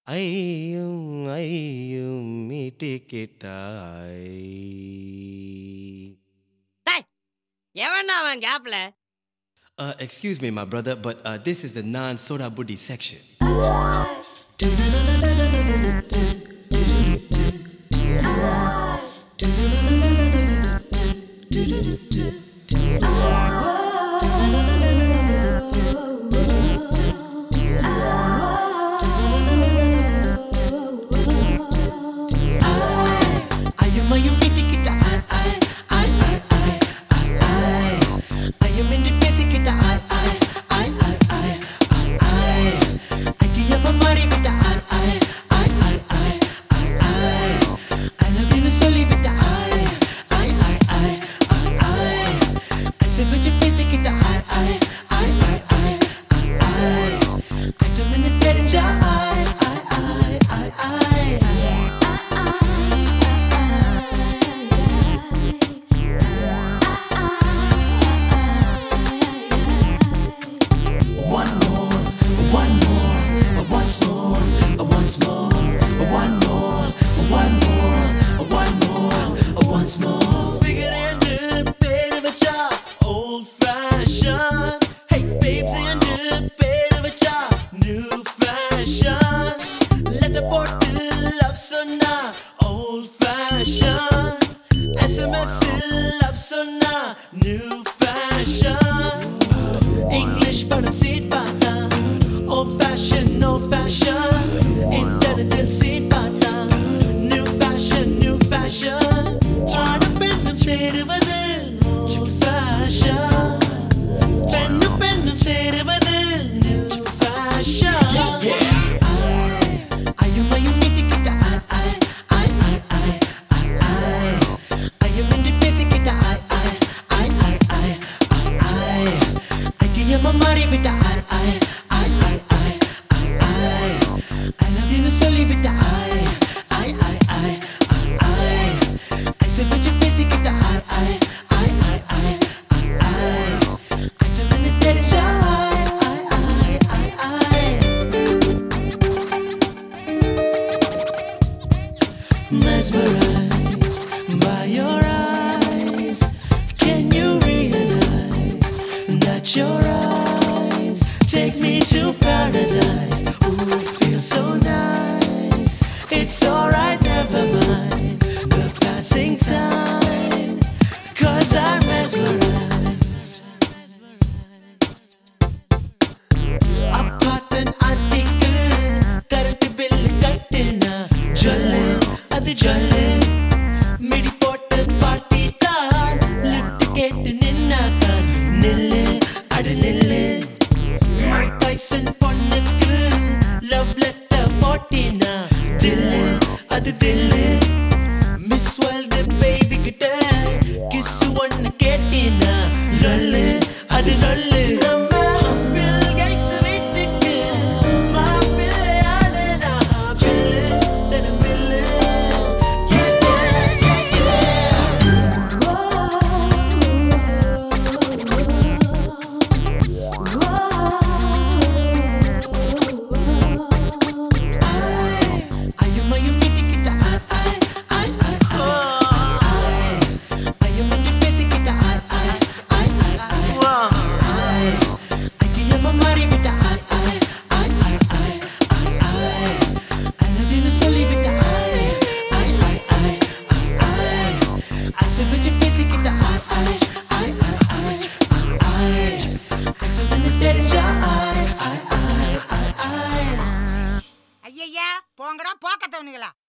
ஐயும் ஐயும் மீட்டிக்கிட்டாய் டேய் எவனா அவன் கேப்ல Uh, excuse me, my brother, but uh, this is the non-soda booty section. ஐயம் ஐயம் மீட்டிக்கிட்ட ஆய் ஆய் ஆய் ஆய் ஆய் ஆய் ஆய் ஐயம் என்று பேசிக்கிட்ட ஆய் ஆய் ஆய் ஆய் ஆய் ஆய் ஆய் ஐயப்ப மாறிவிட்ட ஆய் ஆய் ஆய் ஆய் ஆய் ஆய் ஆய் I love you சொல்லிவிட்ட ஆய் ஆய் ஆய் ஆய் ஆய் ஆய் ஐசை வச்சு பேசிக்கிட்ட ஆய் ஆய் ஆய் ஆய் ஆய் ஆய் ஆய் ஐட்டம்னு தெரிஞ்சா ஆய் ஆய் ஆய் ஆய் ஆய் One more, one more, once more, once more, one more, one more, one more, once more. Figure into bit of a job, old fashioned. Hey, babes into bit of a job, new fashion. Let the bottle love sona, old fashioned. SMS love sona, new fashion. English படம் seat பார்த்தா old fashion no fashion intelligent seat பார்த்தா new fashion new fashion ஆணும் பெண்ணும் சேருவது old fashion பெண்ணும் பெண்ணும் சேருவது new fashion ஐயும் ஐயும் நீட்டிக்கிட்ட ஆய் ஆய் ஆய் ஆய் ஆய் ஆய் ஆய் ஐயும் என்று பேசிக்கிட்ட ஆய் ஆய் ஆய் ஆய் ஆய் ஆய் ஆய் ஐயம்மா மாறிவிட்ட ஆய் ஆய் ஆய் ஆய் ஆய் ஆய் ஆய் I love you சொல்லிவிட்ட ஆய் ஆய் ஆய் ஆய் ஆய் ஆய் ஐசை வச்சு பேசிக்கிட்ட ஆய் ஆய் ஆய் ஆய் ஆய் ஆய் ஆய் ஐட்டம்னு தெரிஞ்சா ஆய் ஆய் ஆய் ஆய் ஆய் mesmerized by your eyes. Can you realize that your eyes take me to paradise? Ooh, it feels so nice. It's alright, never mind the passing time. Cause I'm mesmerized. Apartment அட்டிக்கு கரண்ட் பில் கட்டுனா ஜொல்லு அது ஜொல்லு midi போட்டு பாட்டி தான் lift கேட்டு நின்னாதான் நில்லு அடு நில்லு மைக் டைசன் பொண்ணுக்கு லவ் லெட்டர் போட்டினா தில்லு அது தில்லு மிஸ் வேர்ல்டு பேபி கிட்ட கிஸ் ஒன்னு கேட்டினா லொல்லு அது லொல்லு நம்ம பில் கேட்ஸ் வீட்டுக்கு மாப்பிள்ளையான நான் பில்லு தன பில்லு ஐயம் ஐயம் நீட்டிக்கிட்ட ஆய் ஆய் ஆய் ஆய் ஆய் ஐயம் என்று பேசிக்கிட்ட ஆய் ஆய் ஆய் ஆய் ஆய் ஆய் ஐயம்மா மாறிவிட்ட ஆய் ஆய் ஆய் ஆய் ஆய் ஆய் ஆய் I love you சொல்லிவிட்ட ஆய் ஆய் ஆய் ஆய் ஆய் ஆய் ஆசை வச்சு பேசிக்கிட்ட ஆய் ஆய் ஆய் ஆய் ஆய் ஆய் ஆய் கஷ்டம்னு தெரிஞ்சா ஆய் ஆய் ஆய் ஆய் ஆய் ஐயய்யா போங்கடா போக்கத்தவனுங்களா